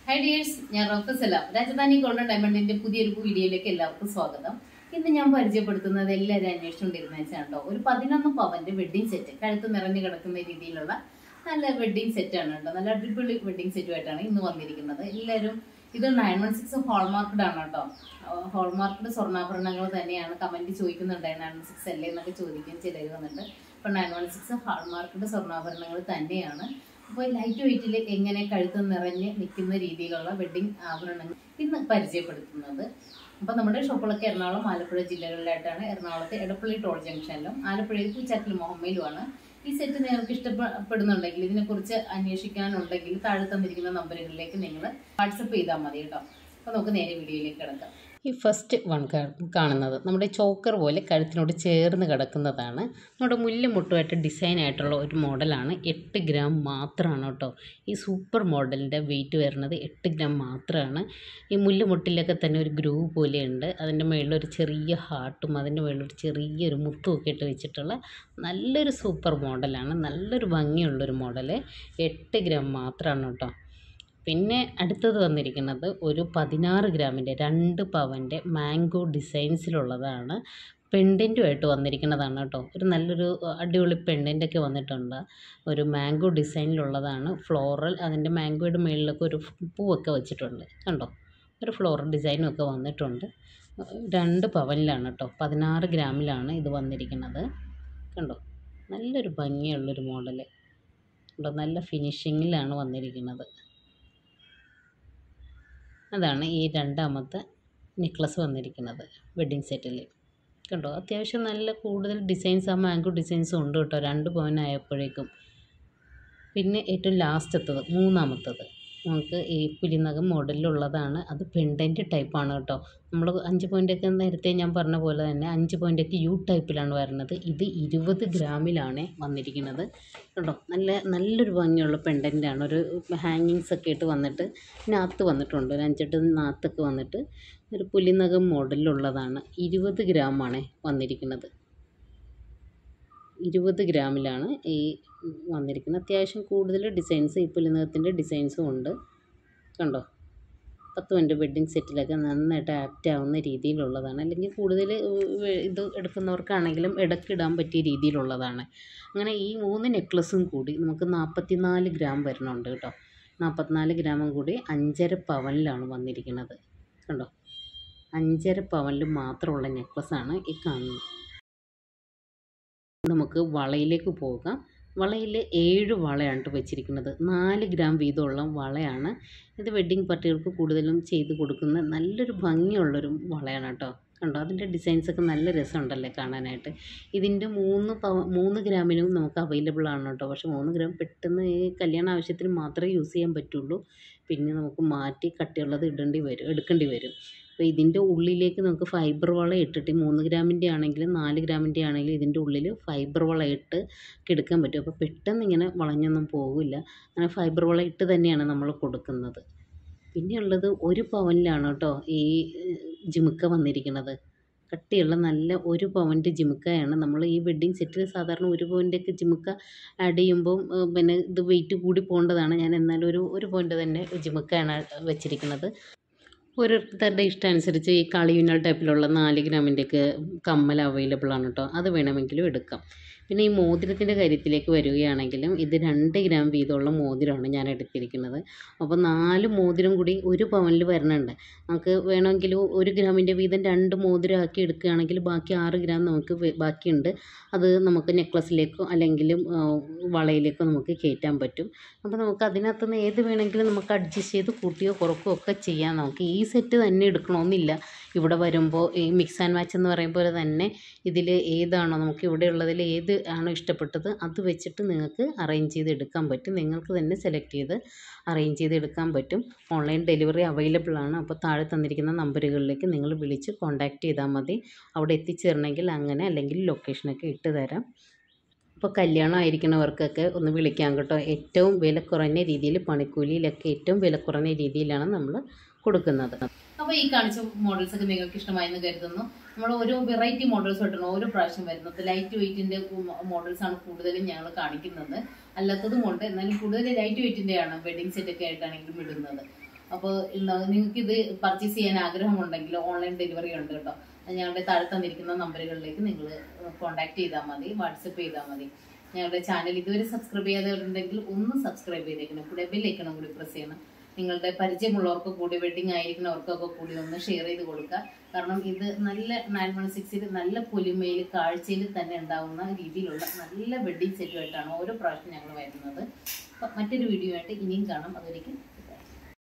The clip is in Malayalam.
ഹൈ ഡിയേഴ്സ് ഞാൻ റോഫ് സലാം രാജധാനി ഗോൾഡൻ ഡയമണ്ടിന്റെ പുതിയൊരു വീഡിയോയിലേക്ക് എല്ലാവർക്കും സ്വാഗതം ഇന്ന് ഞാൻ പരിചയപ്പെടുത്തുന്നത് എല്ലാവരും അന്വേഷിച്ചുകൊണ്ടിരുന്ന വെച്ചാണ്ടോ ഒരു പതിനൊന്ന് പവന്റെ വെഡിങ് സെറ്റ് കഴുത്ത് നിറഞ്ഞു കിടക്കുന്ന രീതിയിലുള്ള നല്ല വെഡിങ് സെറ്റ് ആണ് കേട്ടോ നല്ല അടിപൊളി വെഡിങ് സെറ്റുമായിട്ടാണ് ഇന്ന് വന്നിരിക്കുന്നത് എല്ലാവരും ഇത് നയൻ വൺ സിക്സ് ഹോൾമാർക്കഡ് ആണ് കേട്ടോ ഹോൾമാർക്കഡ് സ്വർണ്ണാഭരണങ്ങൾ തന്നെയാണ് കമന്റ് ചോദിക്കുന്നുണ്ടായി നയൻ വൺ സിക്സ് അല്ലേ എന്നൊക്കെ ചോദിക്കും ചിലർ വന്നിട്ട് അപ്പൊ നയൻ വൺ സിക്സ് ഹാൾമാർക്കഡ് സ്വർണ്ണാഭരണങ്ങൾ തന്നെയാണ് അപ്പോൾ ലൈറ്റ് വെയിറ്റിൽ എങ്ങനെ കഴുത്ത് നിറഞ്ഞ് നിൽക്കുന്ന രീതിയിലുള്ള വെഡിങ് ആഭരണങ്ങൾ ഇന്ന് പരിചയപ്പെടുത്തുന്നത് അപ്പോൾ നമ്മുടെ ഷോപ്പുകളൊക്കെ എറണാകുളം ആലപ്പുഴ ജില്ലകളിലായിട്ടാണ് എറണാകുളത്തെ എടപ്പള്ളി ടോൾ ജംഗ്ഷനിലും ആലപ്പുഴയിൽ പൂച്ചാറ്റിൽ മുഹമ്മയിലുമാണ് ഈ സെറ്റ് നിങ്ങൾക്ക് ഇഷ്ടപ്പെടുന്നുണ്ടെങ്കിൽ ഇതിനെക്കുറിച്ച് അന്വേഷിക്കാനുണ്ടെങ്കിൽ താഴെ തന്നിരിക്കുന്ന നമ്പറുകളിലേക്ക് നിങ്ങൾ വാട്സപ്പ് ചെയ്താൽ മതി കേട്ടോ അപ്പോൾ നമുക്ക് നേരെ വീഡിയോയിലേക്ക് കിടക്കാം ഈ ഫസ്റ്റ് വൺ കാണുന്നത് നമ്മുടെ ചോക്കർ പോലെ കഴുത്തിനോട് ചേർന്ന് കിടക്കുന്നതാണ് നമ്മുടെ മുല്ലുമുട്ടുമായിട്ട് ഡിസൈൻ ആയിട്ടുള്ള ഒരു മോഡലാണ് എട്ട് ഗ്രാം മാത്രമാണ് കേട്ടോ ഈ സൂപ്പർ മോഡലിൻ്റെ വെയിറ്റ് വരുന്നത് എട്ട് ഗ്രാം മാത്രമാണ് ഈ മുല്ലുമുട്ടിലൊക്കെ തന്നെ ഒരു ഗ്രൂവ് പോലെയുണ്ട് അതിൻ്റെ മുകളിൽ ഒരു ചെറിയ ഹാർട്ടും അതിൻ്റെ മുകളിൽ ഒരു ചെറിയൊരു മുത്തും ഒക്കെ ഇട്ട് വെച്ചിട്ടുള്ള നല്ലൊരു സൂപ്പർ മോഡലാണ് നല്ലൊരു ഭംഗിയുള്ളൊരു മോഡൽ എട്ട് ഗ്രാം മാത്രമാണ് കേട്ടോ പിന്നെ അടുത്തത് വന്നിരിക്കുന്നത് ഒരു പതിനാറ് ഗ്രാമിൻ്റെ രണ്ട് പവൻ്റെ മാംഗോ ഡിസൈൻസിലുള്ളതാണ് പെൻഡൻറ്റുമായിട്ട് വന്നിരിക്കുന്നതാണ് കേട്ടോ ഒരു നല്ലൊരു അടിപൊളി പെൻഡൻ്റൊക്കെ വന്നിട്ടുണ്ട് ഒരു മാംഗോ ഡിസൈനിലുള്ളതാണ് ഫ്ലോറൽ അതിൻ്റെ മാംഗോയുടെ മുകളിലൊക്കെ ഒരു പൂവൊക്കെ വെച്ചിട്ടുണ്ട് കണ്ടോ ഒരു ഫ്ലോറൽ ഡിസൈനും ഒക്കെ വന്നിട്ടുണ്ട് രണ്ട് പവനിലാണ് കേട്ടോ പതിനാറ് ഗ്രാമിലാണ് ഇത് വന്നിരിക്കുന്നത് കണ്ടോ നല്ലൊരു ഭംഗിയുള്ളൊരു മോഡൽ കണ്ടോ നല്ല ഫിനിഷിങ്ങിലാണ് വന്നിരിക്കുന്നത് അതാണ് ഈ രണ്ടാമത്തെ നെക്ലസ് വന്നിരിക്കുന്നത് വെഡ്ഡിങ് സെറ്റിൽ കണ്ടോ അത്യാവശ്യം നല്ല കൂടുതൽ ഡിസൈൻസ് ആ മാംഗോ ഡിസൈൻസും ഉണ്ട് കേട്ടോ രണ്ട് പവനായപ്പോഴേക്കും പിന്നെ ഏറ്റവും ലാസ്റ്റത്തത് മൂന്നാമത്തത് നമുക്ക് ഈ പുലിനകം മോഡലിലുള്ളതാണ് അത് പെൻഡൻറ്റ് ടൈപ്പാണ് കേട്ടോ നമ്മൾ അഞ്ച് പോയിൻ്റൊക്കെ നേരത്തെ ഞാൻ പറഞ്ഞ പോലെ തന്നെ അഞ്ച് പോയിൻ്റൊക്കെ യു ടൈപ്പിലാണ് വരുന്നത് ഇത് ഇരുപത് ഗ്രാമിലാണ് വന്നിരിക്കുന്നത് കേട്ടോ നല്ല നല്ലൊരു ഭംഗിയുള്ള പെൻഡൻ്റാണ് ഒരു ഹാങ്ങിങ്സ് ഒക്കെ ഇട്ട് വന്നിട്ട് നാത്ത് വന്നിട്ടുണ്ട് ഒരു അഞ്ചെട്ട് നാത്തൊക്കെ വന്നിട്ട് ഒരു പുലിനകം മോഡലിലുള്ളതാണ് ഇരുപത് ഗ്രാമാണ് വന്നിരിക്കുന്നത് ഇരുപത് ഗ്രാമിലാണ് ഈ വന്നിരിക്കുന്നത് അത്യാവശ്യം കൂടുതൽ ഡിസൈൻസ് ഈ പുലിനകത്തിൻ്റെ ഡിസൈൻസും ഉണ്ട് കണ്ടോ പത്ത് പവൻ്റെ വെഡ്ഡിങ് സെറ്റിലൊക്കെ നന്നായിട്ട് ആപ്റ്റ് ആവുന്ന രീതിയിലുള്ളതാണ് അല്ലെങ്കിൽ കൂടുതൽ ഇത് എടുക്കുന്നവർക്കാണെങ്കിലും ഇടയ്ക്കിടാൻ പറ്റിയ രീതിയിലുള്ളതാണ് അങ്ങനെ ഈ മൂന്ന് നെക്ലസും കൂടി നമുക്ക് നാൽപ്പത്തി നാല് ഗ്രാം വരുന്നുണ്ട് കേട്ടോ നാൽപ്പത്തിനാല് ഗ്രാമും കൂടി അഞ്ചര പവനിലാണ് വന്നിരിക്കുന്നത് കണ്ടോ അഞ്ചര പവനിൽ മാത്രമുള്ള നെക്ലസ്സാണ് ഈ കാണുന്നത് നമുക്ക് വളയിലേക്ക് പോകാം വളയിൽ ഏഴ് വളയാണ് ട്ടോ വെച്ചിരിക്കുന്നത് നാല് ഗ്രാം വീതമുള്ള വളയാണ് ഇത് വെഡ്ഡിങ് പാർട്ടികൾക്ക് കൂടുതലും ചെയ്ത് കൊടുക്കുന്ന നല്ലൊരു ഭംഗിയുള്ളൊരു വളയാണ് കേട്ടോ കണ്ടോ അതിൻ്റെ ഡിസൈൻസൊക്കെ നല്ല രസമുണ്ടല്ലേ കാണാനായിട്ട് ഇതിൻ്റെ മൂന്ന് പവ മൂന്ന് ഗ്രാമിനും നമുക്ക് അവൈലബിൾ ആണ് കേട്ടോ പക്ഷേ മൂന്ന് ഗ്രാം പെട്ടെന്ന് ഈ കല്യാണ ആവശ്യത്തിന് മാത്രമേ യൂസ് ചെയ്യാൻ പറ്റുള്ളൂ പിന്നെ നമുക്ക് മാറ്റി കട്ടിയുള്ളത് ഇടേണ്ടി വരും എടുക്കേണ്ടി വരും അപ്പോൾ ഇതിൻ്റെ ഉള്ളിലേക്ക് നമുക്ക് ഫൈബർ വള ഇട്ടിട്ട് മൂന്ന് ഗ്രാമിൻ്റെ ആണെങ്കിലും നാല് ഗ്രാമിൻ്റെ ആണെങ്കിലും ഇതിൻ്റെ ഉള്ളിൽ ഫൈബർ വള ഇട്ട് എടുക്കാൻ പറ്റും അപ്പോൾ പെട്ടെന്ന് ഇങ്ങനെ വളഞ്ഞൊന്നും പോകില്ല അങ്ങനെ ഫൈബർ വള ഇട്ട് തന്നെയാണ് നമ്മൾ കൊടുക്കുന്നത് പിന്നെയുള്ളത് ഒരു പവനിലാണ് കേട്ടോ ഈ ജിമുക്ക വന്നിരിക്കുന്നത് കട്ടിയുള്ള നല്ല ഒരു പവൻ്റെ ജിമുക്കയാണ് നമ്മൾ ഈ വെഡ്ഡിങ് സെറ്റിൽ സാധാരണ ഒരു പവൻ്റെയൊക്കെ ജിമുക്ക ആഡ് ചെയ്യുമ്പം പിന്നെ ഇത് വെയിറ്റ് കൂടി പോകേണ്ടതാണ് ഞാൻ എന്നാലും ഒരു ഒരു പവൻ്റെ തന്നെ ജിമുക്കയാണ് വെച്ചിരിക്കുന്നത് ഓരോരുത്തരുടെ ഇഷ്ടം അനുസരിച്ച് ഈ കളിയുന്നൽ ടൈപ്പിലുള്ള നാല് ഗ്രാമിൻ്റെയൊക്കെ കമ്മൽ അവൈലബിൾ ആണ് കേട്ടോ അത് വേണമെങ്കിലും എടുക്കാം പിന്നെ ഈ മോതിരത്തിൻ്റെ കാര്യത്തിലേക്ക് വരികയാണെങ്കിലും ഇത് രണ്ട് ഗ്രാം വീതമുള്ള മോതിരമാണ് ഞാൻ എടുത്തിരിക്കുന്നത് അപ്പോൾ നാല് മോതിരം കൂടി ഒരു പവനിൽ വരുന്നുണ്ട് നമുക്ക് വേണമെങ്കിൽ ഒരു ഗ്രാമിൻ്റെ വീതം രണ്ട് മോതിരം ആക്കി എടുക്കുകയാണെങ്കിൽ ബാക്കി ആറ് ഗ്രാം നമുക്ക് ബാക്കിയുണ്ട് അത് നമുക്ക് നെക്ലസിലേക്കോ അല്ലെങ്കിൽ വളയിലേക്കോ നമുക്ക് കയറ്റാൻ പറ്റും അപ്പോൾ നമുക്ക് അതിനകത്തുനിന്ന് ഏത് വേണമെങ്കിലും നമുക്ക് അഡ്ജസ്റ്റ് ചെയ്ത് കൂട്ടിയോ കുറക്കുകയോ ഒക്കെ ചെയ്യാം നമുക്ക് ഈ സെറ്റ് തന്നെ എടുക്കണമെന്നില്ല ഇവിടെ വരുമ്പോൾ ഈ മിക്സ് ആൻഡ് മാച്ച് എന്ന് പറയുമ്പോൾ തന്നെ ഇതിൽ ഏതാണോ നമുക്ക് ഇവിടെ ഉള്ളതിൽ ഏത് ആണോ ഇഷ്ടപ്പെട്ടത് അത് വെച്ചിട്ട് നിങ്ങൾക്ക് അറേഞ്ച് ചെയ്ത് എടുക്കാൻ പറ്റും നിങ്ങൾക്ക് തന്നെ സെലക്ട് ചെയ്ത് അറേഞ്ച് ചെയ്ത് എടുക്കാൻ പറ്റും ഓൺലൈൻ ഡെലിവറി അവൈലബിൾ ആണ് അപ്പോൾ താഴെ തന്നിരിക്കുന്ന നമ്പറുകളിലേക്ക് നിങ്ങൾ വിളിച്ച് കോൺടാക്റ്റ് ചെയ്താൽ മതി അവിടെ എത്തിച്ചേരണമെങ്കിൽ അങ്ങനെ അല്ലെങ്കിൽ ലൊക്കേഷനൊക്കെ ഇട്ട് തരാം ഇപ്പോൾ കല്യാണം ആയിരിക്കുന്നവർക്കൊക്കെ ഒന്ന് വിളിക്കാം കേട്ടോ ഏറ്റവും വില കുറഞ്ഞ രീതിയിൽ പണിക്കൂലിയിലൊക്കെ ഏറ്റവും വില കുറഞ്ഞ രീതിയിലാണ് നമ്മൾ കൊടുക്കുന്നത് അപ്പോൾ ഈ കാണിച്ച മോഡൽസ് ഒക്കെ നിങ്ങൾക്ക് ഇഷ്ടമായെന്ന് കരുതുന്നു നമ്മൾ ഓരോ വെറൈറ്റി മോഡൽസ് ഇട്ടണം ഓരോ പ്രാവശ്യം വരുന്നത് ലൈറ്റ് വെയിറ്റിന്റെ മോഡൽസ് ആണ് കൂടുതലും ഞങ്ങൾ കാണിക്കുന്നത് അല്ലാത്തതും ഉണ്ട് എന്നാലും കൂടുതൽ ലൈറ്റ് വെയിറ്റിന്റെ ആണ് വെഡിങ് സെറ്റ് ഒക്കെ ആയിട്ടാണെങ്കിലും ഇടുന്നത് അപ്പോൾ നിങ്ങൾക്ക് ഇത് പർച്ചേസ് ചെയ്യാൻ ആഗ്രഹമുണ്ടെങ്കിൽ ഓൺലൈൻ ഡെലിവറി ഉണ്ട് കേട്ടോ ഞങ്ങളുടെ താഴെ തന്നിരിക്കുന്ന നമ്പറുകളിലേക്ക് നിങ്ങൾ കോൺടാക്ട് ചെയ്താൽ മതി വാട്സപ്പ് ചെയ്താൽ മതി ഞങ്ങളുടെ ചാനൽ ഇതുവരെ സബ്സ്ക്രൈബ് ചെയ്യാത്തവരുണ്ടെങ്കിൽ ഒന്ന് സബ്സ്ക്രൈബ് ചെയ്തേക്കണം കൂടെ ബെല്ലൈക്കണം കൂടി പ്രസ് ചെയ്യണം നിങ്ങളുടെ പരിചയമുള്ളവർക്ക് കൂടി വെഡിങ് ആയിരിക്കുന്നവർക്കൊക്കെ കൂടി ഒന്ന് ഷെയർ ചെയ്ത് കൊടുക്കുക കാരണം ഇത് നല്ല നയൻ വൺ സിക്സിൽ നല്ല പൊലിമയിൽ കാഴ്ചയിൽ തന്നെ ഉണ്ടാവുന്ന രീതിയിലുള്ള നല്ല വെഡിങ് സെറ്റുമായിട്ടാണ് ഓരോ പ്രാവശ്യം ഞങ്ങൾ വരുന്നത് അപ്പം മറ്റൊരു വീഡിയോ ആയിട്ട് ഇനിയും കാണാം അതുവരേക്കും